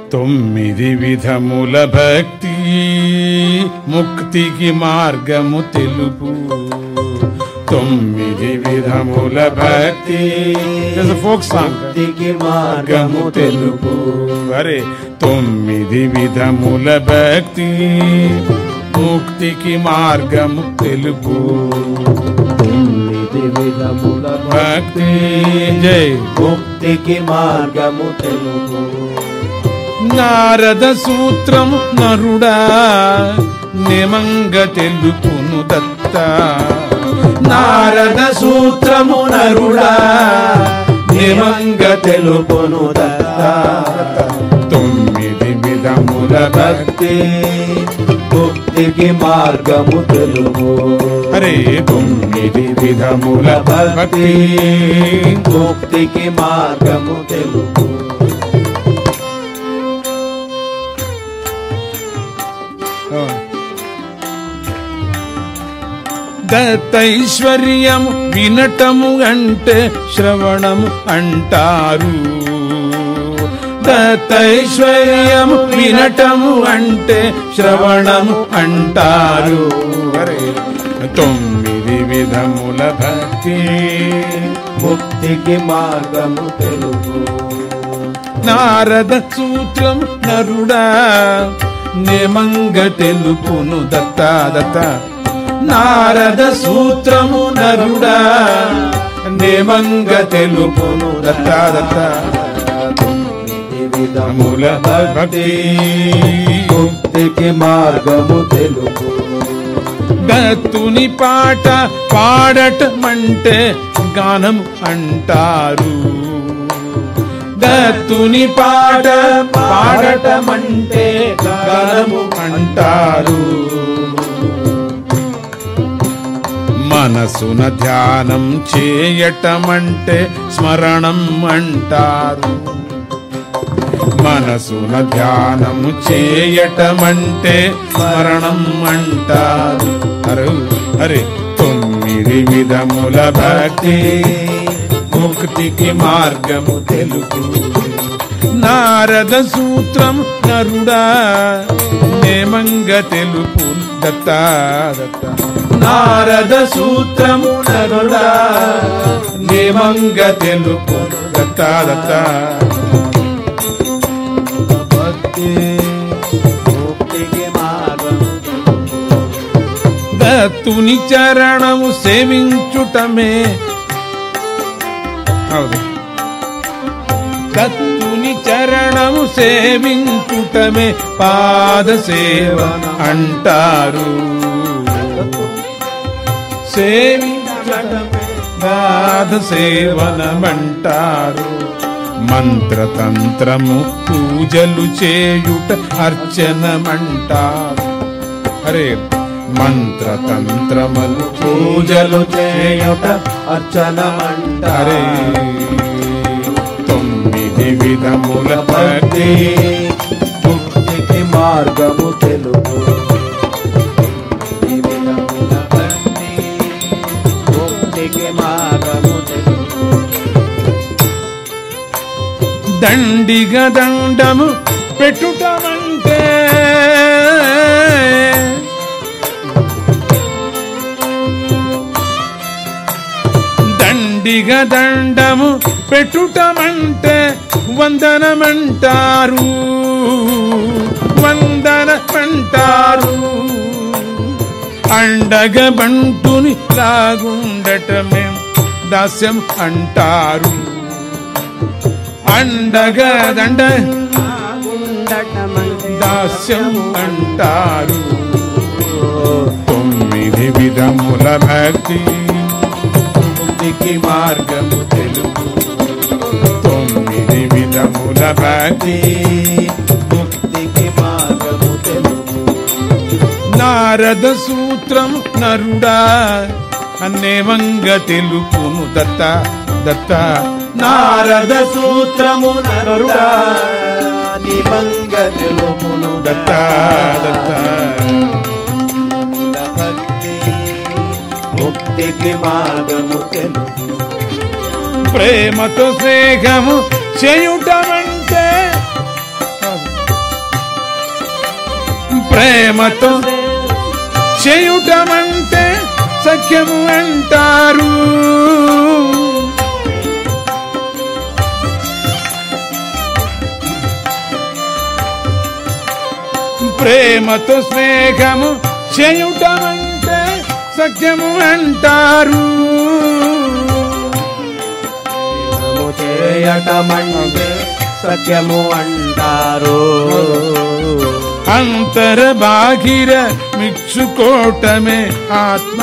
తొమ్మిది విధముల భక్తి ముక్తికి మార్గము తెలుపు తొమ్మిది విధముల భక్తి ఫోక్ సాంగ్ ముక్తికి మార్గము తెలుపు అరే తొమ్మిది విధముల భక్తి ముక్తికి మార్గము తెలుపు తొమ్మిది విధముల భక్తి జై ముక్తికి మార్గము తెలుపు నారద సూత్రము నరుడా నిమంగ తెలుపును దత్త నారద సూత్రము నరుడా నిమంగ తెలుపును దత్త తొమ్మిది విధముల భక్తి ముక్తికి మార్గము తెలుపు అరే తొమ్మిది విధముల భక్తి ముక్తికి మార్గము తెలుపు దత్తైశ్వర్యము వినటము అంటే శ్రవణము అంటారు దత్తైశ్వర్యము వినటము అంటే శ్రవణము అంటారు అరే, తొమ్మిది విధముల భక్తి ముక్తికి మార్గము తెలుపు నారద సూత్రం నరుడా నేమంగ తెలుపును దత్త దత్త నారద సూత్రము నరుడా నేమంగ తెలుపును దత్త దత్త తొమ్మిది మూల విధముల భక్తి ముక్తికి మార్గము తెలుపు దత్తుని పాట పాడటమంటే గానం అంటారు దత్తుని పాట పాడటమంటే గానము అంటారు మనసున ధ్యానం చేయటమంటే స్మరణం అంటారు మనసున ధ్యానము చేయటమంటే స్మరణం అంటారు అరే అరే తొమ్మిది విధముల భక్తి ముక్తికి మార్గము తెలుపు నారద సూత్రం నరుడా నేమంగ తెలుపు దత్త దత్త నారద సూత్రము నరుడా నేమంగ తెలుపు దత్త దత్త భక్తి ముక్తికి మార్గము దత్తుని చరణము సేవించుటమే హౌదు. దత్తుని చరణము సేవించుటమే పాద సేవ అంటారు సేవించటమే పాద సేవనమంటారు మంత్రతంత్రము పూజలు చేయుట అర్చనమంటారు అరే మంత్రతంత్రములు పూజలు చేయుట అర్చనమంటారే అరే తొమ్మిది విధముల భక్తి ముక్తికి మార్గము తెలుపు ఈ విధముల భక్తి ముక్తికి మార్గము తెలుపు దండిగ దండము పెట్టుటమంటే దండిగ దండము పెట్టుటమంటే వందనమంటారు వందనమంటారు అండగ బంటుని లాగుండటమే దాస్యం అంటారు అండగ దండ దాస్యం అంటారు తొమ్మిది విధముల భక్తి ముక్తికి మార్గము తెలుపు తొమ్మిది విధముల భక్తి ముక్తికి మార్గము తెలుపు నారద సూత్రం నరుడా అన్నేమంగ తెలుపును దత్త దత్త నారద సూత్రము నరుడా నిమంగ తెలుపును దత్త దత్త భక్తి ముక్తికి మార్గము తెలుపు ప్రేమతో స్నేహము చేయుటమంటే ప్రేమతో చేయుటమంటే సఖ్యము అంటారు ప్రేమతో స్నేహము చేయుటమంటే సఖ్యము అంటారు యుద్ధము చేయటమంటే సత్యము అంటారు అంతర బాహిర మిచ్చుకోటమే ఆత్మ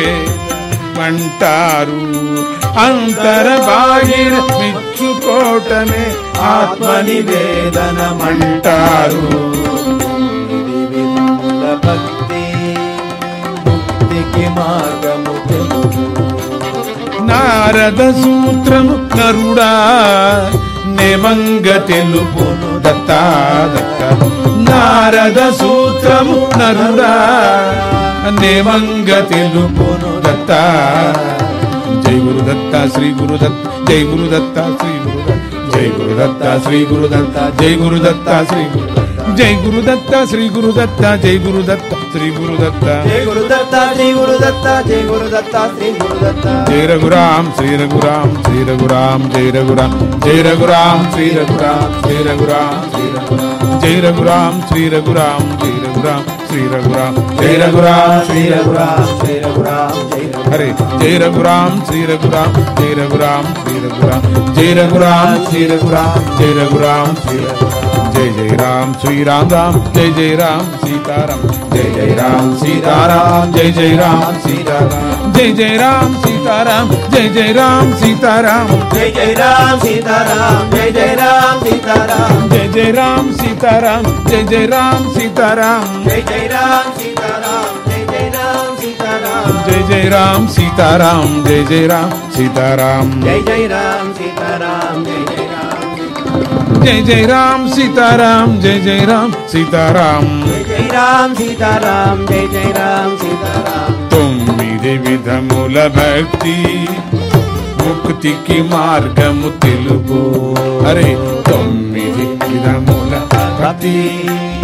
అంటారు అంతర బాహిర మిచ్చుకోటమే ఆత్మ ఆత్మనివేదనమంటారు ఇది విధముల భక్తి ముక్తికి మార్గము తెలుగు నారద సూత్రము నరుడా నెమంగ తెలుపును దత్తా దత్త నారద సూత్రము నరుడా నెమంగ తెలుపును దత్త జై గురు దత్త శ్రీ గురు దత్త జై గురు దత్త శ్రీ గురు దత్త జై గురు దత్త శ్రీ గురు దత్త జై గురు దత్త శ్రీ గురు జై గురు దత్త శ్రీ గురు దత్త జై గురు దత్త శ్రీ గురు దత్త జై గురుదత్త శ్రీ గురుదత్త జై గురుదత్త శ్రీ గురుదత్త జై రఘురామ్ శ్రీ రఘురామ్ శ్రీ రఘురామ్ జై రఘురామ్ జై రఘురామ్ శ్రీ రఘురామ్ శ్రీ రఘురామ్ శ్రీ రఘురామ్ జై రఘురామ్ శ్రీ రఘురామ్ శ్రీ రఘురామ్ శ్రీ రఘురామ్ జై రఘురామ్ శ్రీ శ్రీ రఘురామ్ రఘురామ్ శ్రీ రఘురామ్ జై రఘురామ్ హరే జై రఘురామ్ శ్రీ రఘురామ్ జై రఘురామ్ శ్రీ రఘురామ్ జై రఘురామ్ శ్రీ రఘురామ్ జై రఘురామ్ శ్రీ రఘురామ్ జై జై రామ్ శ్రీరామ్ రామ్ జై జై రామ్ సీతారాం జై జై రామ్ సీతారాం జై జై రామ్ సీతారాం జై జై రామ్ సీతారాం జై జై రామ్ సీతారాం జై జై రామ్ సీతారాం జై జై రామ్ సీతారాం జై జై రామ్ సీతారాం జై జై రామ్ సీతారాం జై జై రామ్ సీతారాం జై జై రామ్ సీతారాం జై జై రామ్ సీతారాం జై జై రామ్ సీతారాం జై జై రామ్ సీతారాం జై జై రామ్ జై జై రామ్ సీతారాం జై జై రామ్ సీతారాం జై జై రామ్ సీతారాం జై జై రామ్ సీతారాం తొమ్మిది విధముల భక్తి ముక్తికి మార్గము తెలుగు అరే తొమ్మిది విధముల భక్తి